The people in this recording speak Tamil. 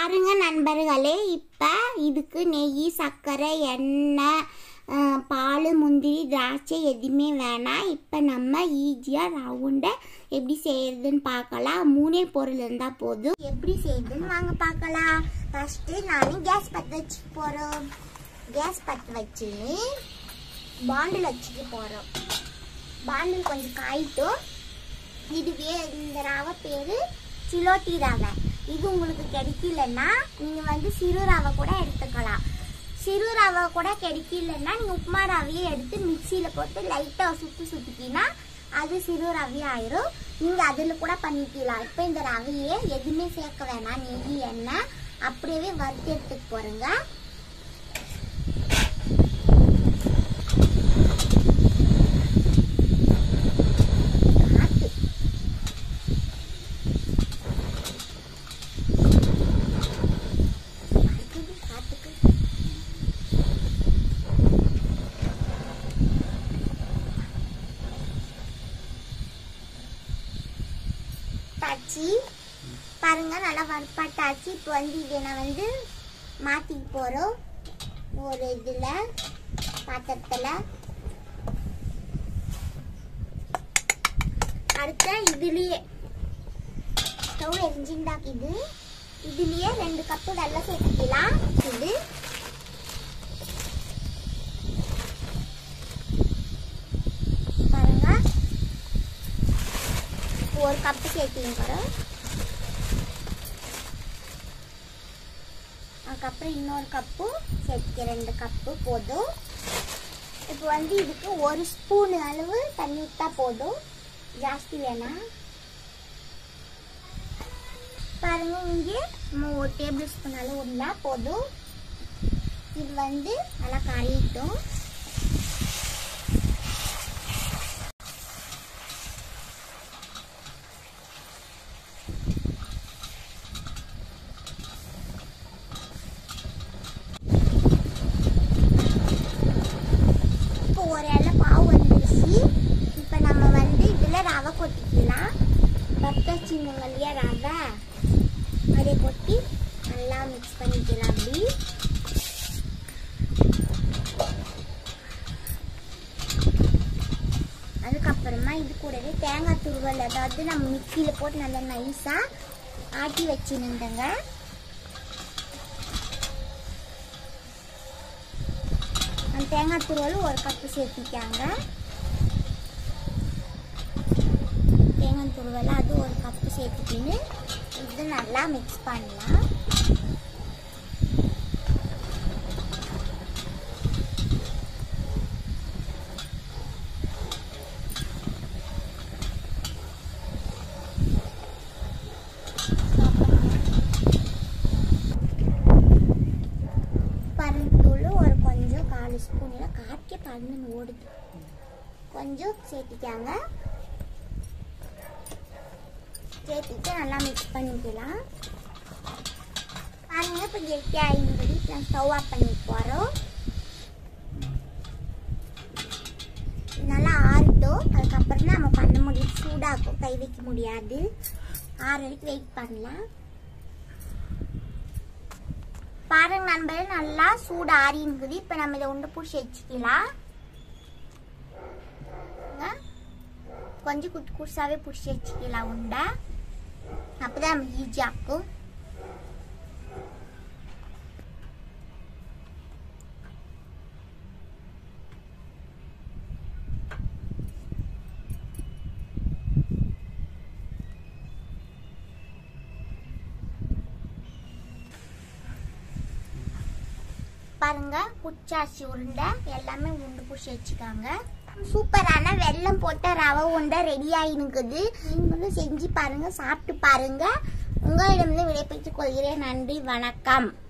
பாருங்க நண்பர்களே இப்போ இதுக்கு நெய் சர்க்கரை எண்ணெய் அஹ், பால் முந்திரி திராட்சை எதுவுமே வேணாம் இப்போ நம்ம ஈஸியாக ரவுண்டை எப்படி செய்யறதுன்னு பார்க்கலாம் மூணே பொருள் இருந்தால் போதும் எப்படி செய்யறதுன்னு வாங்க பார்க்கலாம் ஃபஸ்ட்டு நான் கேஸ் பற்ற வச்சு போகிறோம் கேஸ் பற்ற வச்சு பாண்டில் வச்சுக்க போகிறோம் பாண்டில் கொஞ்சம் காயிட்டும் இதுவே இந்த ரவை பேர் சிலோட்டி ரவை இது உங்களுக்கு கிடைக்கலன்னா நீங்கள் வந்து சிறு ரவை கூட எடுத்துக்கலாம் சிறு ரவை கூட கிடைக்கலன்னா நீங்கள் உப்புமா ரவையை எடுத்து மிக்சியில் போட்டு லைட்டாக சுற்றி சுற்றிக்கினா அது சிறு ரவை ஆயிரும் நீங்கள் அதில் கூட பண்ணிக்கலாம் இப்போ இந்த ரவையை எதுவுமே சேர்க்க வேணாம் நெய் எண்ணெய் அப்படியே வறுத்து எடுத்துக்க போகிறேங்க காற்று அடுத்தது காத்துக்கு தாச்சி பாருங்க நல்லா வறுப்பாட்டாச்சு இப்போ வந்து இதை நான் வந்து மாற்றிக்க போகிறோம் ஒரு இதில் பாத்திரத்தில் அடுத்த இதுலேயே ஸ்டவ் எரிஞ்சிண்டாக்குது இதுலயே ரெண்டு கப்பு வெள்ளம் சேர்த்துக்கலாம் இது பாருங்க ஒரு கப்பு சேர்த்திங்க அதுக்கப்புறம் இன்னொரு கப்பு சேர்த்துக்க ரெண்டு கப்பு போதும் இப்போ வந்து இதுக்கு ஒரு ஸ்பூன் அளவு தண்ணி விட்டா போதும் ஜாஸ்தி வேணாம் பாருங்க இங்கே நம்ம ஒரு டேபிள் ஸ்பூன் அளவு உள்ள போதும் இது வந்து நல்லா கரையிட்டும் இப்போ ஒரு இலை பாவு வந்துருச்சு இப்போ நம்ம வந்து இதில் ரவை கொட்டிக்கலாம் பத்தாச்சிங்க இல்லையா ரவை அதை கொட்டி நல்லா மிக்ஸ் பண்ணிக்கலாம் அப்படி அதுக்கப்புறமா இது கூடவே தேங்காய் துருவல் அதாவது நம்ம மிக்சியில் போட்டு நல்லா நைஸாக ஆட்டி வச்சுருந்தேங்க அந்த தேங்காய் துருவல் ஒரு கப்பு சேர்த்திக்காங்க தேங்காய் துருவல் அது ஒரு கப்பு சேர்த்துக்கின்னு இது நல்லா மிக்ஸ் பண்ணலாம் பருத்தூள் ஒரு கொஞ்சம் கால் ஸ்பூனில் காய்க்க பன்னு ஓடுது கொஞ்சம் சேர்த்திக்காங்க சேர்த்துட்டு நல்லா மிக்ஸ் பண்ணிக்கலாம் பாருங்க இப்போ கெட்டி ஆகிடும்படி நான் ஸ்டவ் ஆஃப் பண்ணி போகிறோம் நல்லா ஆறிட்டோம் அதுக்கப்புறம் தான் நம்ம பண்ண முடியும் சூடாக்கும் கை வைக்க முடியாது ஆறு வரைக்கும் வெயிட் பண்ணலாம் பாருங்க நண்பர்களே நல்லா சூடு ஆறி இருக்குது இப்போ நம்ம இதை உண்டை பிடிச்சி வச்சுக்கலாம் இங்க கொஞ்சம் குட்டி குடிசாவே பிடிச்சி வச்சுக்கலாம் உண்டை அப்பதான் நம்ம ஈஸியாக்கும் பாருங்க குச்சாச்சி உருண்டை எல்லாமே உருண்டை பிடிச்சி வச்சுக்காங்க சூப்பரான வெல்லம் போட்ட ரவை உருண்டை ரெடி ஆகினுக்குது நீங்களும் செஞ்சு பாருங்க சாப்பிட்டு பாருங்க உங்களிடமிருந்து விடைபெற்றுக் கொள்கிறேன் நன்றி வணக்கம்